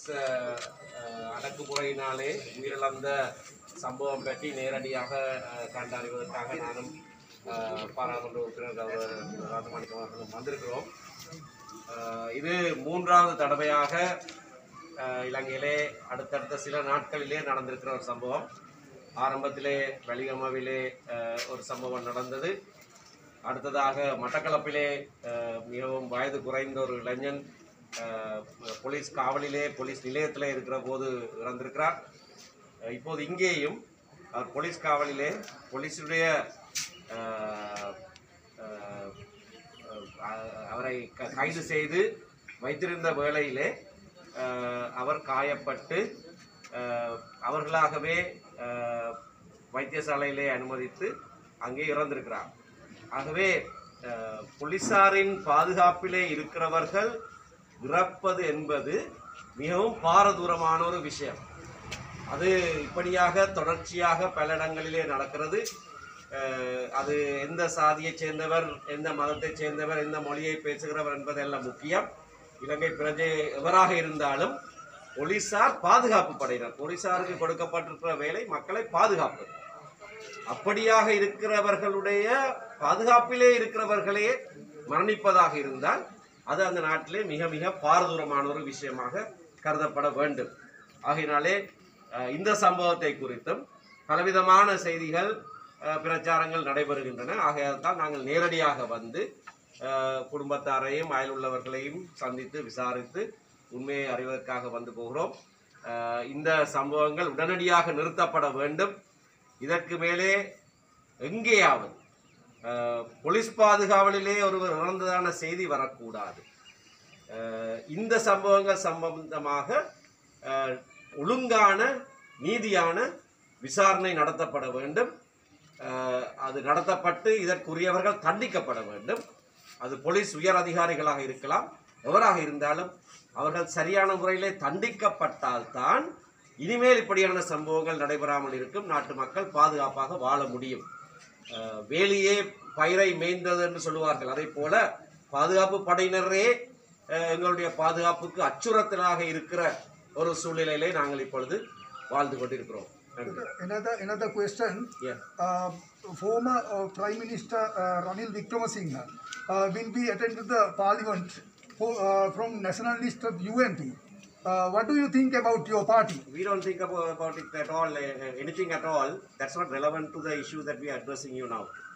அஹ், அஹ், அடக்குமுறையினாலே உயிரிழந்த சம்பவம் பற்றி நேரடியாக அஹ், கண்டறிவதற்காக நானும் அஹ், பாராளுமன்ற உறுப்பினர் கௌரவ ராஜமாணிக்கம் அவர்களும் வந்திருக்கிறோம் அஹ், இது மூன்றாவது தடவையாக அஹ், இலங்கையிலே அடுத்தடுத்த சில நாட்களிலே நடந்திருக்கிற ஒரு சம்பவம் ஆரம்பத்திலே வலிகமவிலே அஹ், ஒரு சம்பவம் நடந்தது அடுத்ததாக மட்டக்களப்பிலே அஹ், மிகவும் வயது குறைந்த ஒரு இளைஞன் அஹ், போலீஸ் காவலிலே போலீஸ் நிலையத்திலே இருக்கிற போது இறந்திருக்கிறார் அஹ், இப்போது இங்கேயும் அவர் போலீஸ் காவலிலே போலீஸுடைய அஹ், அஹ், அஹ், அவரை க- கைது செய்து வைத்திருந்த வேளையிலே அஹ், அவர் காயப்பட்டு அஹ், அவர்களாகவே அஹ், வைத்தியசாலையிலே அனுமதித்து அங்கே இறந்திருக்கிறார் ஆகவே அஹ், போலீசாரின் பாதுகாப்பிலே இருக்கிறவர்கள் இறப்பது என்பது மிகவும் பாரதூரமான ஒரு விஷயம் அது இப்படியாக தொடர்ச்சியாக பல இடங்களிலே நடக்கிறது அஹ், அது எந்த சாதியைச் சேர்ந்தவர் எந்த மதத்தைச் சேர்ந்தவர் எந்த மொழியை பேசுகிறவர் என்பதெல்லாம் முக்கியம் இலங்கை பிரஜை எவராக இருந்தாலும் போலீசார் பாதுகாப்பு படையினர் போலீசாருக்கு கொடுக்கப்பட்டிருக்கிற வேலை மக்களை பாதுகாப்பது அப்படியாக இருக்கிறவர்களுடைய பாதுகாப்பிலே இருக்கிறவர்களே மரணிப்பதாக இருந்தால் அது அந்த நாட்டிலே மிக மிக பாரதூரமான ஒரு விஷயமாக கருதப்பட வேண்டும் ஆகையினாலே அஹ், இந்த சம்பவத்தை குறித்தும் பலவிதமான செய்திகள் அஹ், பிரச்சாரங்கள் நடைபெறுகின்றன ஆகையால் தான் நாங்கள் நேரடியாக வந்து அஹ், குடும்பத்தாரையும் அயல் உள்ளவர்களையும் சந்தித்து விசாரித்து உண்மையை அறிவதற்காக வந்து போகிறோம் அஹ், இந்த சம்பவங்கள் உடனடியாக நிறுத்தப்பட வேண்டும் இதற்கு மேலே எங்கேயாவது அஹ், போலீஸ் பாதுகாவலிலே ஒருவர் இறந்ததான செய்தி வரக்கூடாது அஹ், இந்த சம்பவங்கள் சம்பந்தமாக அஹ், ஒழுங்கான நீதியான விசாரணை நடத்தப்பட வேண்டும் அஹ், அது நடத்தப்பட்டு இதற்குரியவர்கள் தண்டிக்கப்பட வேண்டும் அது போலீஸ் உயர் அதிகாரிகளாக இருக்கலாம் எவராக இருந்தாலும் அவர்கள் சரியான முறையிலே தண்டிக்கப்பட்டால்தான் இனிமேல் இப்படியான சம்பவங்கள் நடைபெறாமல் இருக்கும் நாட்டு மக்கள் பாதுகாப்பாக வாழ முடியும் அஹ், வேலியே பயிரை மேய்ந்தது என்று சொல்லுவார்கள் அதே போல பாதுகாப்பு படையினரே அஹ், எங்களுடைய பாதுகாப்புக்கு அச்சுறுத்தலாக இருக்கிற ஒரு சூழ்நிலையிலே நாங்கள் இப்பொழுது வாழ்ந்து கொண்டிருக்கிறோம் நன்றி Another, another question. Yeah. Uh, former uh, Prime Minister uh, Ranil Wickremesinghe uh, will be attending the parliament for, uh, from nationalist of UNP. Uh, what do you think about your party? We don't think about, about it at all, uh, anything at all. That's not relevant to the issue that we are addressing you now.